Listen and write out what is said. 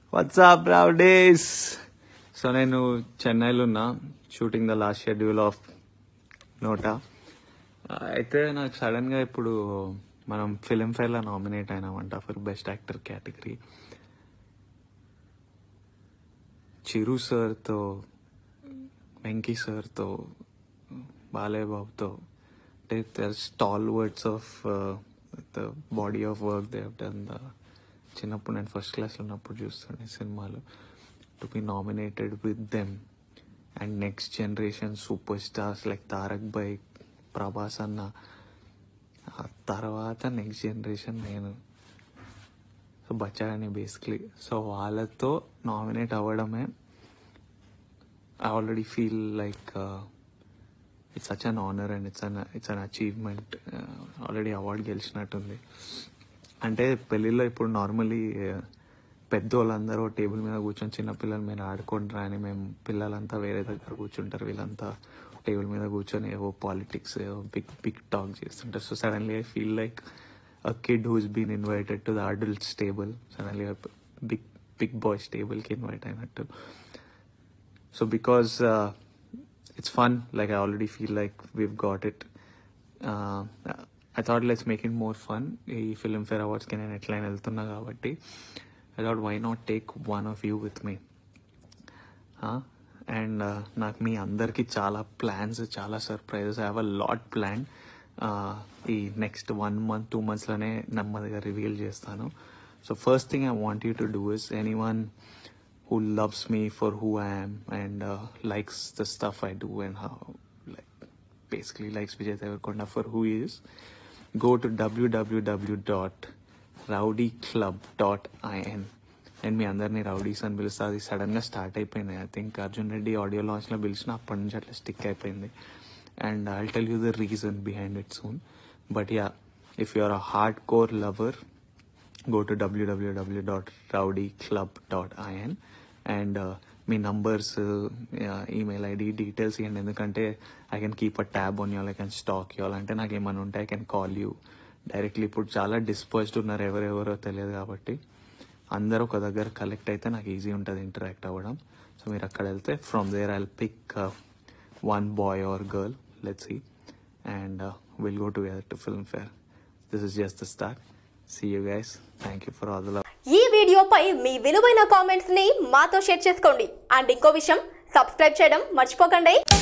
WhatsApp Rao days so నేను చెన్నైలో ఉన్నా shooting the last schedule of NOTA అయితే నాకు సడన్ గా ఇప్పుడు మనం ఫిలిం ఫేర్ లో నామినేట్ అయినామంట for best actor category Chiru సార్తో వెంకీ సార్తో బాలయ్య బాబుతో అంటే the stalwarts of the body of work they done the చిన్నప్పుడు నేను ఫస్ట్ క్లాస్లో ఉన్నప్పుడు చూస్తుండే సినిమాలు to be nominated with them and next generation super stars like Tarak బై ప్రభాస్ అన్న ఆ తర్వాత నెక్స్ట్ జనరేషన్ నేను సో బచ్చాని బేసిక్లీ సో వాళ్ళతో నామినేట్ అవ్వడమే I already feel like it's such an honour and it's an it's an achievement already award గెలిచినట్టుంది అంటే పెళ్ళిలో ఇప్పుడు నార్మలీ పెద్దోళ్ళందరూ టేబుల్ మీద కూర్చొని చిన్నపిల్లలు మీరు ఆడుకుంటారా అని మేము పిల్లలంతా వేరే దగ్గర కూర్చుంటారు వీళ్ళంతా టేబుల్ మీద కూర్చొని ఏవో పాలిటిక్స్ ఏవో బిగ్ బిగ్ టాక్ చేస్తుంటారు so suddenly I feel like a kid who's been invited to the adults table suddenly big big boys టేబుల్కి ఇన్వైట్ అయినట్టు so because uh, it's fun like i already feel like we've got it uh, i thought let's make it more fun ఈ Filmfare అవార్డ్స్కి నేను ఎట్లా వెళ్తున్నా కాబట్టి I thought why not take one of you with me and నాకు మీ అందరికీ చాలా ప్లాన్స్ చాలా surprises I have a lot plan ఈ నెక్స్ట్ వన్ మంత్ టూ మంత్స్లోనే నెమ్మదిగా రివీల్ చేస్తాను so first thing I want you to do is any one who loves me for who I am and uh, likes the stuff I do and how, like, basically likes Vijay Devarkonda for who he is, go to www.rowdyclub.in and మీ అందరినీ rowdies అని పిలుస్తా అది sudden గా start అయిపోయింది I think Arjun Reddy audio launch లో పిలిచిన అప్పటి నుంచి అట్లా స్టిక్ అయిపోయింది and I tell you the reason behind it soon but yeah if you are a hardcore lover go to www.rowdyclub.in and మీ నంబర్స్ ఈమెయిల్ ఐడి డీటెయిల్స్ ఇవ్వండి ఎందుకంటే I can keep a tab on you I can stalk you అంటే నాకు ఏమైనా ఉంటే I can call you directly ఇప్పుడు చాలా dispersed ఉన్నారు ఎవరెవరో తెలియదు కాబట్టి అందరూ ఒక దగ్గర కలెక్ట్ అయితే నాకు ఈజీ ఉంటుంది ఇంటరాక్ట్ అవ్వడం సో మీరు అక్కడ వెళ్తే from there I pick one boy or girl let's see and will go together to Filmfare this is just the start see you guys thank you for all the love ఈ వీడియోపై మీ విలువైన comments ని మాతో share చేసుకోండి and ఇంకో విషయం subscribe చేయడం మర్చిపోకండి